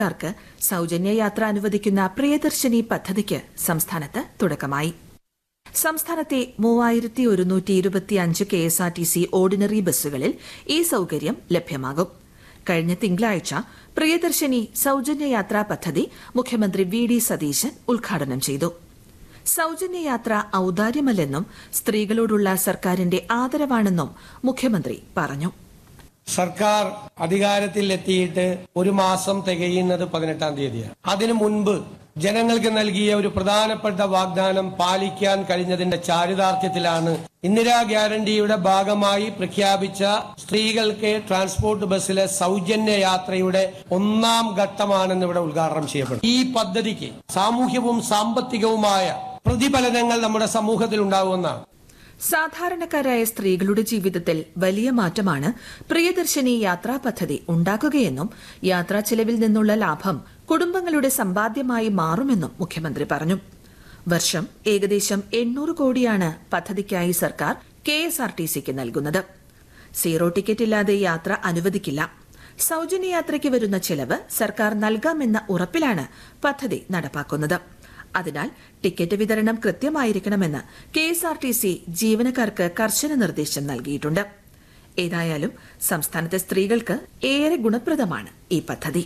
ക്കാർക്ക് സൗജന്യ യാത്ര അനുവദിക്കുന്ന പ്രിയദർശിനി പദ്ധതിക്ക് സംസ്ഥാനത്ത് തുടക്കമായി സംസ്ഥാനത്തെ മൂവായിരത്തി ഒരുന്നൂറ്റി ഇരുപത്തിയഞ്ച് K S R T C ordinary ബസ്സുകളിൽ ഈ സൌകര്യം ലഭ്യമാകും കഴിഞ്ഞ തിങ്കളാഴ്ച പ്രിയദർശിനി സൌജന്യ യാത്രാ പദ്ധതി മുഖ്യമന്ത്രി വി ഡി സതീശൻ ഉദ്ഘാടനം ചെയ്തു സൌജന്യ യാത്ര ഔദാര്യമല്ലെന്നും സ്ത്രീകളോടുള്ള സർക്കാരിന്റെ ആദരവാണെന്നും മുഖ്യമന്ത്രി പറഞ്ഞു സർക്കാർ അധികാരത്തിൽ എത്തിയിട്ട് ഒരു മാസം തികയുന്നത് പതിനെട്ടാം തീയതിയാണ് അതിനു മുൻപ് ജനങ്ങൾക്ക് നൽകിയ ഒരു പ്രധാനപ്പെട്ട വാഗ്ദാനം പാലിക്കാൻ കഴിഞ്ഞതിന്റെ ചാരിതാർത്ഥ്യത്തിലാണ് ഇന്ദിരാ ഗ്യാരണ്ടിയുടെ ഭാഗമായി പ്രഖ്യാപിച്ച സ്ത്രീകൾക്ക് ട്രാൻസ്പോർട്ട് ബസ്സിലെ സൗജന്യ യാത്രയുടെ ഒന്നാം ഘട്ടമാണെന്ന് ഇവിടെ ഉദ്ഘാടനം ചെയ്യപ്പെടും ഈ പദ്ധതിക്ക് സാമൂഹ്യവും സാമ്പത്തികവുമായ പ്രതിഫലനങ്ങൾ നമ്മുടെ സമൂഹത്തിൽ ഉണ്ടാകുമെന്നാണ് സാധാരണക്കാരായ സ്ത്രീകളുടെ ജീവിതത്തിൽ വലിയ മാറ്റമാണ് പ്രിയദർശിനി യാത്രാ പദ്ധതി ഉണ്ടാക്കുകയെന്നും യാത്രാ ചെലവിൽ നിന്നുള്ള ലാഭം കുടുംബങ്ങളുടെ സമ്പാദ്യമായി മാറുമെന്നും മുഖ്യമന്ത്രി പറഞ്ഞു വർഷം ഏകദേശം എണ്ണൂറ് കോടിയാണ് പദ്ധതിക്കായി സർക്കാർ കെ എസ് ആർ ടി സിക്ക് നൽകുന്നത് സീറോ ടിക്കറ്റ് ഇല്ലാതെ യാത്ര അനുവദിക്കില്ല സൌജന്യ യാത്രയ്ക്ക് വരുന്ന ചെലവ് സർക്കാർ നൽകാമെന്ന ഉറപ്പിലാണ് പദ്ധതി നടപ്പാക്കുന്നത് അതിനാൽ ടിക്കറ്റ് വിതരണം കൃത്യമായിരിക്കണമെന്ന് K S R T C ജീവനക്കാർക്ക് കർശന നിർദ്ദേശം നൽകിയിട്ടുണ്ട് ഏതായാലും സംസ്ഥാനത്തെ സ്ത്രീകൾക്ക് ഏറെ ഗുണപ്രദമാണ് ഈ പദ്ധതി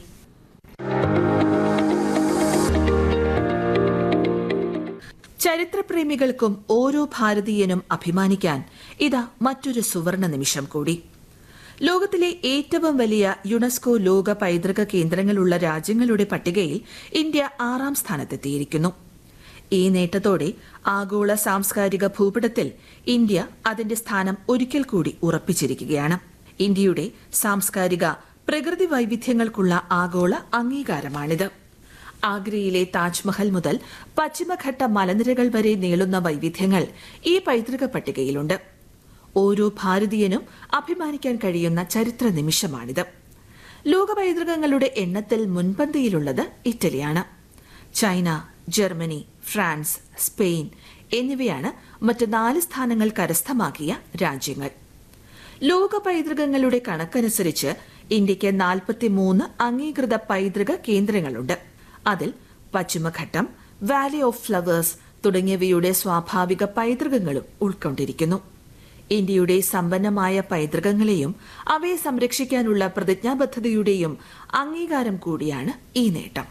ചരിത്രപ്രേമികൾക്കും ഓരോ ഭാരതീയനും അഭിമാനിക്കാൻ ഇതാ മറ്റൊരു സുവർണ നിമിഷം കൂടി ലോകത്തിലെ ഏറ്റവും വലിയ യുനെസ്കോ ലോക പൈതൃക കേന്ദ്രങ്ങളുള്ള രാജ്യങ്ങളുടെ പട്ടികയിൽ ഇന്ത്യ ആറാം സ്ഥാനത്തെത്തിയിരിക്കുന്നു ഈ നേട്ടത്തോടെ ആഗോള സാംസ്കാരിക ഭൂപടത്തിൽ ഇന്ത്യ അതിന്റെ സ്ഥാനം ഒരിക്കൽ കൂടി ഉറപ്പിച്ചിരിക്കുകയാണ് ഇന്ത്യയുടെ സാംസ്കാരിക പ്രകൃതി വൈവിധ്യങ്ങൾക്കുള്ള ആഗോള അംഗീകാരമാണിത് ആഗ്രയിലെ താജ്മഹൽ മുതൽ പശ്ചിമഘട്ട മലനിരകൾ വരെ നീളുന്ന വൈവിധ്യങ്ങൾ ഈ പൈതൃക പട്ടികയിലുണ്ട് ഓരോ ഭാരതീയനും അഭിമാനിക്കാൻ കഴിയുന്ന ചരിത്ര നിമിഷമാണിത് ലോക പൈതൃകങ്ങളുടെ എണ്ണത്തിൽ മുൻപന്തിയിലുള്ളത് ഇറ്റലിയാണ് ചൈന ജർമ്മനി ഫ്രാൻസ് സ്പെയിൻ എന്നിവയാണ് മറ്റ് നാല് സ്ഥാനങ്ങൾ കരസ്ഥമാക്കിയ രാജ്യങ്ങൾ ലോക പൈതൃകങ്ങളുടെ കണക്കനുസരിച്ച് ഇന്ത്യയ്ക്ക് നാൽപ്പത്തിമൂന്ന് അംഗീകൃത പൈതൃക കേന്ദ്രങ്ങളുണ്ട് അതിൽ പശ്ചിമഘട്ടം വാലി ഓഫ് ഫ്ലവേഴ്സ് തുടങ്ങിയവയുടെ സ്വാഭാവിക പൈതൃകങ്ങളും ഉൾക്കൊണ്ടിരിക്കുന്നു ഇന്ത്യയുടെ സമ്പന്നമായ പൈതൃകങ്ങളെയും അവയെ സംരക്ഷിക്കാനുള്ള പ്രതിജ്ഞാബദ്ധതയുടെയും അംഗീകാരം കൂടിയാണ് ഈ നേട്ടം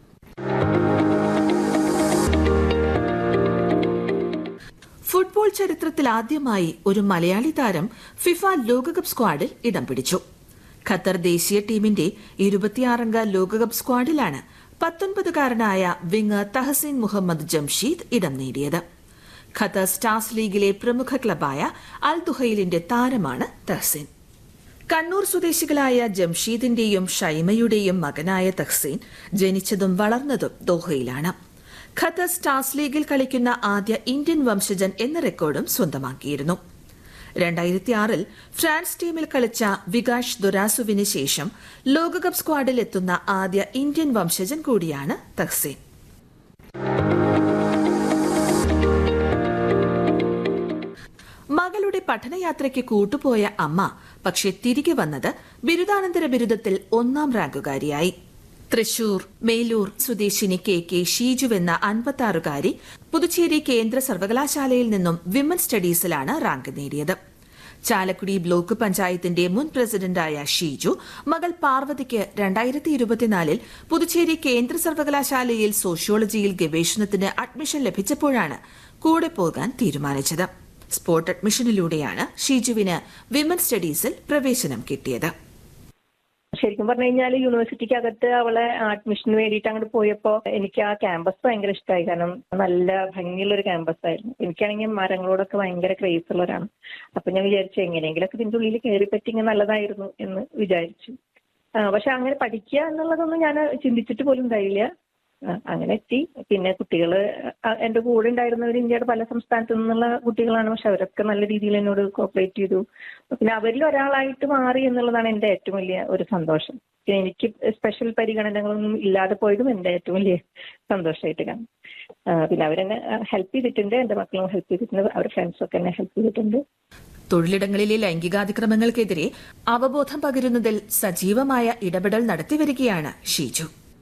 ഫുട്ബോൾ ചരിത്രത്തിൽ ആദ്യമായി ഒരു മലയാളി താരം ഫിഫ ലോകകപ്പ് സ്ക്വാഡിൽ ഇടം പിടിച്ചു ഖത്തർ ദേശീയ ടീമിന്റെ ഇരുപത്തിയാറംഗ ലോകകപ്പ് സ്ക്വാഡിലാണ് പത്തൊൻപതുകാരനായ വിങ്ങർ തഹസീൻ മുഹമ്മദ് ജംഷീദ് ഇടം നേടിയത് ഖത്തർ സ്റ്റാർസ് ലീഗിലെ പ്രമുഖ ക്ലബായ അൽ ദുഹൈലിന്റെ താരമാണ് തഹസീൻ കണ്ണൂർ സ്വദേശികളായ ജംഷീദിന്റെയും ഷൈമയുടെയും മകനായ തഹ്സീൻ ജനിച്ചതും വളർന്നതും ദോഹയിലാണ് ഖത്തർ സ്റ്റാർസ് ലീഗിൽ കളിക്കുന്ന ആദ്യ ഇന്ത്യൻ വംശജൻ എന്ന റെക്കോർഡും സ്വന്തമാക്കിയിരുന്നു രണ്ടായിരത്തി ആറിൽ ഫ്രാൻസ് ടീമിൽ കളിച്ച വികാഷ് ദൊരാസുവിന് ശേഷം ലോകകപ്പ് സ്ക്വാഡിൽ എത്തുന്ന ആദ്യ ഇന്ത്യൻ വംശജൻ കൂടിയാണ് തഹ്സീൻ മകളുടെ പഠനയാത്രയ്ക്ക് കൂട്ടുപോയ അമ്മ പക്ഷെ തിരികെ വന്നത് ബിരുദാനന്തര ബിരുദത്തിൽ ഒന്നാം റാങ്കുകാരിയായി തൃശൂർ മേലൂർ സ്വദേശിനി കെ കെ ഷീജു എന്ന അൻപത്താറുകാരി പുതുച്ചേരി കേന്ദ്ര സർവകലാശാലയിൽ നിന്നും വിമൻ സ്റ്റഡീസിലാണ് റാങ്ക് നേടിയത് ചാലക്കുടി ബ്ലോക്ക് പഞ്ചായത്തിന്റെ മുൻ പ്രസിഡന്റായ ഷീജു മകൾ പാർവതിക്ക് രണ്ടായിരത്തി ഇരുപത്തിനാലിൽ പുതുച്ചേരി കേന്ദ്ര സർവകലാശാലയിൽ സോഷ്യോളജിയിൽ ഗവേഷണത്തിന് അഡ്മിഷൻ ലഭിച്ചപ്പോഴാണ് കൂടെ പോകാൻ തീരുമാനിച്ചത് സ്പോട്ട് അഡ്മിഷനിലൂടെയാണ് ഷീജുവിന് വിമൻ സ്റ്റഡീസിൽ പ്രവേശനം കിട്ടിയത് ശരിക്കും പറഞ്ഞു കഴിഞ്ഞാൽ യൂണിവേഴ്സിറ്റിക്കകത്ത് അവളെ അഡ്മിഷന് വേണ്ടിയിട്ട് അങ്ങോട്ട് പോയപ്പോ എനിക്ക് ആ ക്യാമ്പസ് ഭയങ്കര ഇഷ്ടമായി കാരണം നല്ല ഭംഗിയുള്ള ഒരു ക്യാമ്പസ് ആയിരുന്നു എനിക്കാണെങ്കിൽ മരങ്ങളോടൊക്കെ ഭയങ്കര ക്രേസ് ഉള്ളവരാണ് അപ്പൊ ഞാൻ വിചാരിച്ചു എങ്ങനെയെങ്കിലൊക്കെ ഇതിന്റെ ഉള്ളിൽ കയറി പറ്റിയെങ്കിൽ നല്ലതായിരുന്നു എന്ന് വിചാരിച്ചു പക്ഷെ അങ്ങനെ പഠിക്കുക എന്നുള്ളതൊന്നും ഞാൻ ചിന്തിച്ചിട്ട് പോലും ഉണ്ടായില്ല അങ്ങനെ എത്തി പിന്നെ കുട്ടികൾ എന്റെ കൂടെ ഉണ്ടായിരുന്നവർ ഇന്ത്യയുടെ പല സംസ്ഥാനത്തു നിന്നുള്ള കുട്ടികളാണ് പക്ഷെ അവരൊക്കെ നല്ല രീതിയിൽ എന്നോട് കോപ്പറേറ്റ് ചെയ്തു പിന്നെ അവരിൽ ഒരാളായിട്ട് മാറി എന്നുള്ളതാണ് എന്റെ ഏറ്റവും വലിയ ഒരു സന്തോഷം പിന്നെ എനിക്ക് സ്പെഷ്യൽ പരിഗണനകളൊന്നും ഇല്ലാതെ പോയതും എന്റെ ഏറ്റവും വലിയ സന്തോഷമായിട്ട് കാണും പിന്നെ അവരെന്നെ ഹെൽപ്പ് ചെയ്തിട്ടുണ്ട് എന്റെ മക്കളും ഹെൽപ്പ് ചെയ്തിട്ടുണ്ട് അവരുടെ ഫ്രണ്ട്സൊക്കെ എന്നെ ഹെൽപ്പ് ചെയ്തിട്ടുണ്ട് തൊഴിലിടങ്ങളിലെ ലൈംഗികാതിക്രമങ്ങൾക്കെതിരെ അവബോധം പകരുന്നതിൽ സജീവമായ ഇടപെടൽ നടത്തിവരികയാണ് ഷീജു